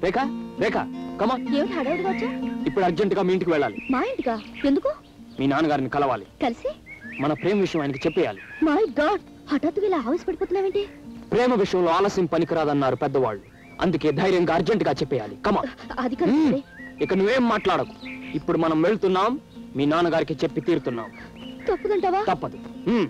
రేఖ రేఖ కమా ఏమిటి హడావుడిగా వచ్చా ఇప్పుడు అర్జెంట్ గా మీ ఇంటికి వెళ్ళాలి మా ఇంటికా ఎందుకు మీ నాన్నగారిని కలవాలి కలిసి మన ప్రేమ విషయం ఆయనకి చెప్పేయాలి మై గాడ్ హఠాత్తుగా ఇలా ఆవేశ పడిపోతున్నావేంటి ప్రేమ విషయంలో ఆలస్యం పనికిరాదన్నారు పెద్దవాళ్ళు అందుకే ధైర్యంగా అర్జెంట్ గా చెప్పేయాలి కమా అది కాదు మ్మ్. సరే. ఇక నువ్వేం మాట్లాడకు ఇప్పుడు మనం వెళ్తున్నాం మీ నాన్నగారికి చెప్పి తీరుతున్నాం తప్పుదంటావా తప్పదు మ్మ్.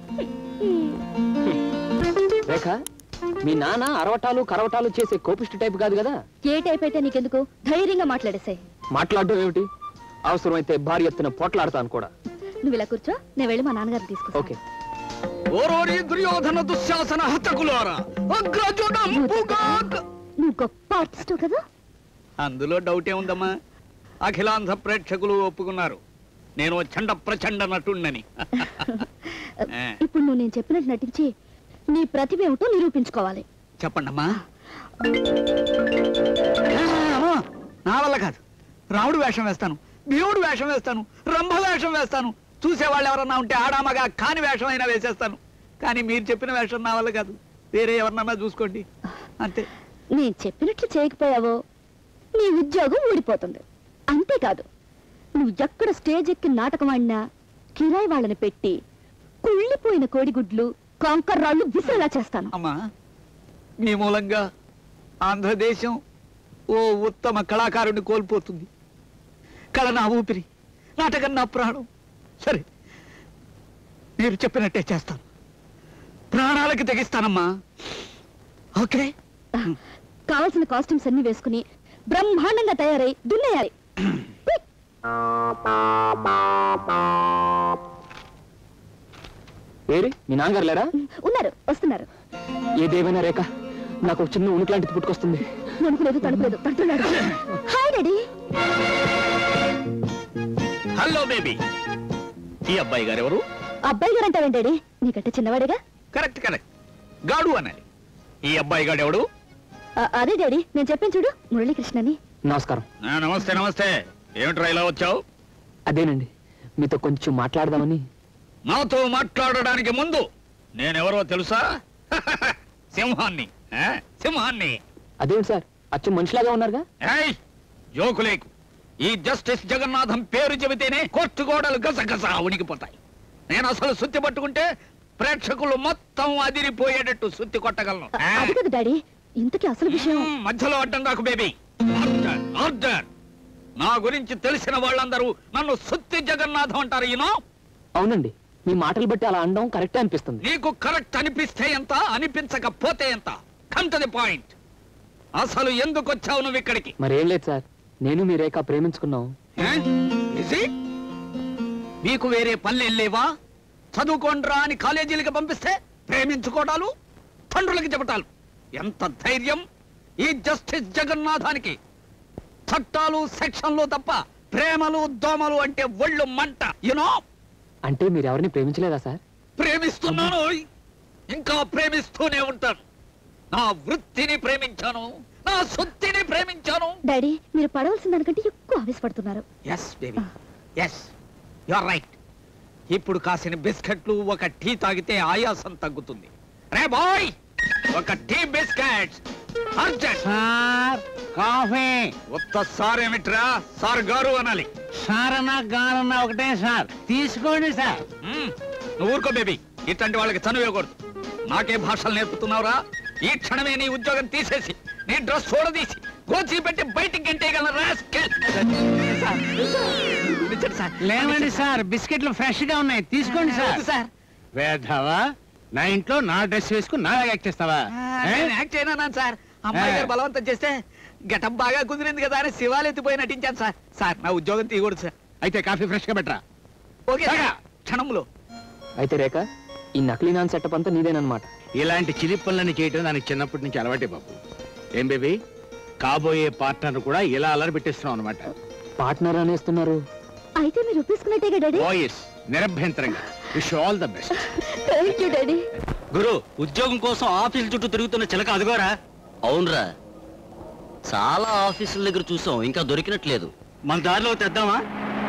రేఖ మీ నాన్న అరవటాలు కరవటాలు చేసే కోపిష్టి టైప్ కాదు కదా ఏ టైప్ అయితే నీకెందుకు ధైర్యంగా మాట్లాడేసాయి మాట్లాడడం ఏమిటి అవసరమైతే భార్య ఎత్తున పోట్లాడతాను కూడా నువ్వు ఇలా కూర్చో నేను వెళ్ళి మా నాన్నగారిని తీసుకొస్తా ఓకే ఓరోరి దుర్యోధన దుశ్శాసన హతకులారా అగ్రజుడంపుగా నువ్వు గొప్ప ఆర్టిస్ట్ కదా అందులో డౌటే ఉందమ్మా అఖిలాంధ్ర ప్రేక్షకులు ఒప్పుకున్నారు నేను చండ ప్రచండ నటుండని ఆ. ఇప్పుడు నువ్వు నేను చెప్పినట్టు నటించి నీ ప్రతిభ ఏమిటో నిరూపించుకోవాలి చెప్పండమ్మా ఆ, నా వల్ల కాదు రాముడు వేషం వేస్తాను భీముడు వేషం వేస్తాను రంభ వేషం వేస్తాను చూసేవాళ్ళు ఎవరన్నా ఉంటే ఆడామగా కాని వేషం అయినా వేసేస్తాను కానీ మీరు చెప్పిన వేషం నా వల్ల కాదు వేరే ఎవరినన్నా చూసుకోండి అంతే నేను చెప్పినట్లు చేయకపోయావో నీ ఉద్యోగం ఊడిపోతుంది అంతేకాదు నువ్వు ఎక్కడ స్టేజ్ ఎక్కి నాటకం ఆడినా కిరాయి వాళ్ళని పెట్టి కుళ్ళిపోయిన కోడిగుడ్లు కాంకర్రాళ్ళు విసిరేలా చేస్తాను అమ్మా మీ మూలంగా ఆంధ్రదేశం ఓ ఉత్తమ కళాకారుని కోల్పోతుంది కళ నా ఊపిరి నాటకం నా ప్రాణం సరే మీరు చెప్పినట్టే చేస్తాను ప్రాణాలకి తెగిస్తానమ్మా ఓకే కావలసిన కాస్ట్యూమ్స్ అన్ని వేసుకుని బ్రహ్మాండంగా తయారై దున్నేయాలి ఏరి మీ నాన్నగారు లేరా ఉన్నారు వస్తున్నారు ఏదేమైనా రేఖ నాకు ఒక చిన్న ఉనికి లాంటిది పుట్టుకొస్తుంది నడుపులేదు తడుపులేదు తడుతున్నాడు హాయ్ డాడీ హలో బేబీ ఈ అబ్బాయి గారు ఎవరు అబ్బాయి గారు అంటావేంటి డాడీ నీకంటే చిన్నవాడేగా కరెక్ట్ కరెక్ట్ గాడు అనాలి ఈ అబ్బాయి గాడు ఎవడు ఆ, అదే డాడీ నేను చెప్పాను చూడు మురళీకృష్ణని నమస్కారం ఆ, నమస్తే నమస్తే ఏమిట్రా ఇలా వచ్చావు అదేనండి మీతో కొంచెం మాట్లాడదామని నాతో మాట్లాడడానికి ముందు నేనెవరో తెలుసా సింహాన్ని ఆ? సింహాన్ని అదేంటి సార్ అచ్చం మనిషిలాగా ఉన్నారుగా ఏయ్ జోకులేకు ఈ జస్టిస్ జగన్నాథం పేరు చెబితేనే కోర్టు గోడలు గసగస ఉనికిపోతాయి నేను అసలు సుత్తి పట్టుకుంటే ప్రేక్షకులు మొత్తం అదిరిపోయేటట్టు సుత్తి కొట్టగలను ఆ? అది కదా డాడీ ఇంతకీ అసలు విషయం మ్మ్, మధ్యలో అడ్డం నాకు బేబీ ఆర్డర్ ఆర్డర్ నా గురించి తెలిసిన వాళ్ళందరూ నన్ను సుత్తి జగన్నాథం అంటారు ఈనో అవునండి మీ మాటలు బట్టి అలా అనడం కరెక్టే అనిపిస్తుంది నీకు కరెక్ట్ అనిపిస్తే ఎంత అనిపించకపోతే ఎంత కమ్ టు ది పాయింట్ అసలు ఎందుకు వచ్చావు నువ్వు ఇక్కడికి మరేం లేదు సార్ నేను మీ రేఖ ప్రేమించుకున్నాం ఏ? Is it? మీకు వేరే పనులు లేవా చదువుకోండ్రా అని కాలేజీలకి పంపిస్తే ప్రేమించుకోవడాలు తండ్రులకి చెప్పటాలు ఎంత ధైర్యం ఈ జస్టిస్ జగన్నాథానికి చట్టాలు సెక్షన్లు తప్ప ప్రేమలు దోమలు అంటే ఒళ్ళు మంట యునో అంటే మీరు ఎవరిని ప్రేమించలేదా సార్ ప్రేమిస్తున్నాను ఇంకా ప్రేమిస్తూనే ఉంటాను నా వృత్తిని ప్రేమించాను నా సొత్తిని ప్రేమించాను డాడీ మీరు పడవలసిన దానికంటే ఎక్కువ ఆవేశపడుతున్నారు yes baby yes are right ఇప్పుడు కాసిన బిస్కెట్లు ఒక టీ తాగితే ఆయాసం తగ్గుతుంది రే బాయ్ ఒక tea biscuits urgent sir coffee ఉత్త సార్ ఏమిట్రా సార్ గారు అనాలి సారన్నా గారన్నా ఒకటే సార్ తీసుకోండి సార్ మ్మ్. నువ్వు ఊరుకో బేబీ ఇట్లాంటి వాళ్ళకి చనువేయకూడదు నాకే భాషలు నేర్పుతున్నావురా ఈ క్షణమే నీ ఉద్యోగం తీసేసి నీ డ్రెస్ చూడదీసి గోచి పెట్టి బయటికి గంటేయగల రాస్కెల్ సార్ నిజం సార్ లేవండి సార్ బిస్కెట్లు ఫ్రెష్ గా ఉన్నాయి తీసుకోండి సార్ వద్దు సార్ వేధవా నా ఇంట్లో నా డ్రెస్ వేసుకుని నా యాక్ట్ చేస్తావా ఏ? నేను యాక్ట్ చేయనా సార్ అమ్మాయి గారు ఏ. బలవంతం చేస్తే గెటప్ బాగా కుదిరింది కదా అని శివాలు ఎత్తిపోయి నటించాను సార్ సార్ నా ఉద్యోగం తీయకూడదు సార్ అయితే కాఫీ ఫ్రెష్ గా పెట్టరా ఓకే సార్. క్షణంలో అయితే రేఖ ఈ నకిలీ నాన్ సెటప్ అంతా నీదేనమాట ఇలాంటి చిలి పనులని చేయటం దానికి చిన్నప్పటి నుంచి అలవాటే బాబు ఏం బేబీ కాబోయే పార్ట్నర్ కూడా ఇలా అలరి పెట్టేస్తున్నాం అనమాట పార్ట్నర్ అనేస్తున్నారు అయితే మీరు ఒప్పేసుకున్నట్టేగా డాడీ వాయిస్ నిరభ్యంతరంగా wish all the best thank you daddy గురు ఉద్యోగం కోసం ఆఫీసుల చుట్టూ తిరుగుతున్న చిలక అదిగోరా అవునరా చాలా ఆఫీసుల దగ్గర చూసాం ఇంకా దొరికినట్లేదు మన దారిలో తెద్దామా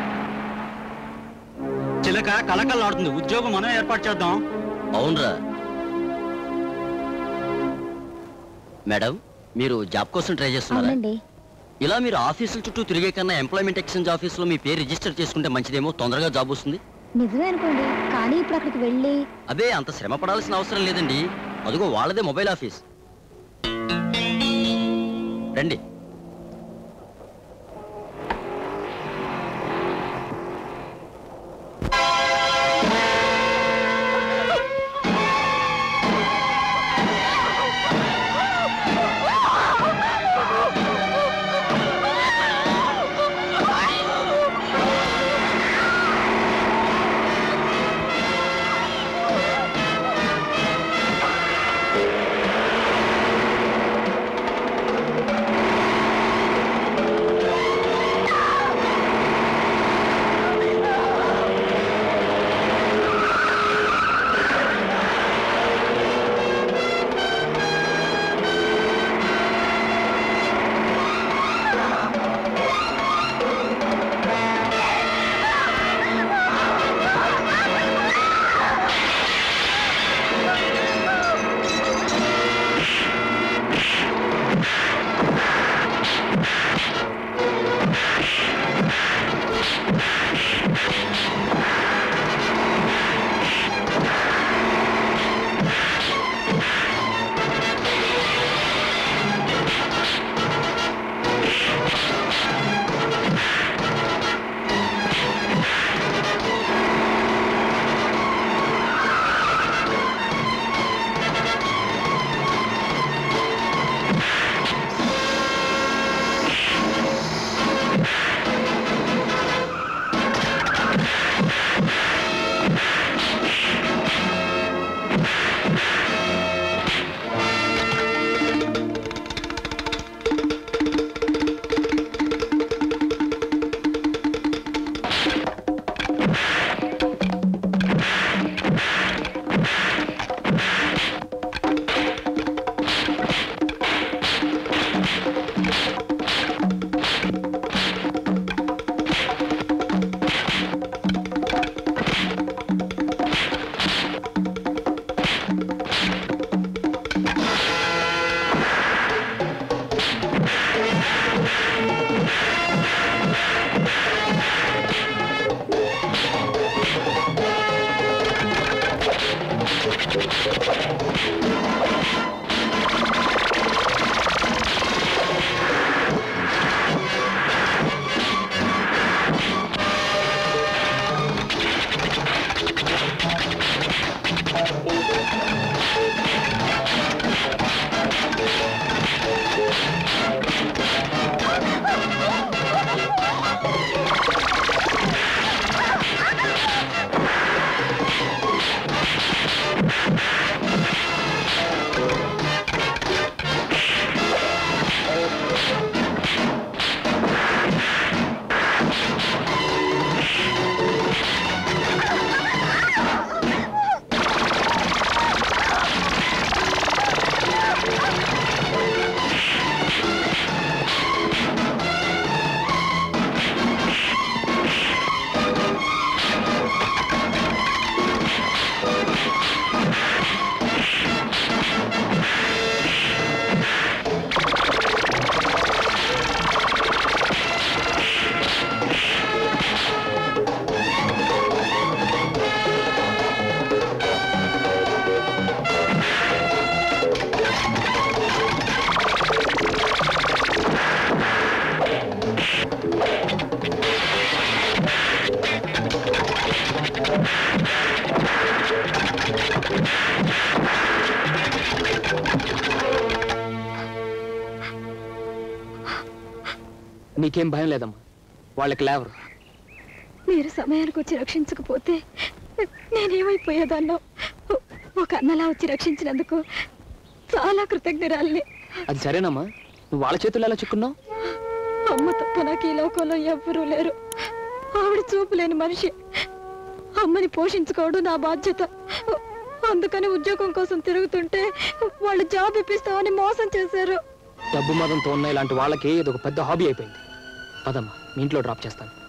చిలక కలకల్లాడుతుంది ఉద్యోగం మనం ఏర్పాటు చేద్దాం అవునరా మేడం మీరు జాబ్ కోసం ట్రై చేస్తున్నారా అవునండి ఇలా మీరు ఆఫీసుల చుట్టూ తిరిగే కన్నా ఎంప్లాయ్మెంట్ ఎక్స్చేంజ్ ఆఫీసులో మీ పేరు రిజిస్టర్ చేసుకుంటే మంచిదేమో తొందరగా జాబ్ వస్తుంది నిజమే అనుకోండి కానీ ఇప్పుడు అక్కడికి వెళ్ళి అదే అంత శ్రమ పడాల్సిన అవసరం లేదండి అదిగో వాళ్ళదే మొబైల్ ఆఫీస్ రండి నీకేం భయం లేదమ్మా వాళ్ళకి లేవరు మీరు సమయానికి వచ్చి రక్షించకపోతే నేనేమైపోయేదాన్నో ఒక అన్నలా వచ్చి రక్షించినందుకు చాలా కృతజ్ఞరాల్ని అది సరేనమ్మా నువ్వు వాళ్ళ చేతుల్లో ఎలా చిక్కున్నావు అమ్మ తప్ప నాకు ఈ లోకంలో ఎవ్వరూ లేరు ఆవిడ చూపు లేని మనిషి అమ్మని పోషించుకోవడం నా బాధ్యత అందుకని ఉద్యోగం కోసం తిరుగుతుంటే వాళ్ళు జాబ్ ఇప్పిస్తామని మోసం చేశారు డబ్బు మదంతో ఉన్న ఇలాంటి వాళ్ళకి ఇది ఒక పెద్ద హాబీ అయిపోయింది పదమ్మా మీ ఇంట్లో డ్రాప్ చేస్తాను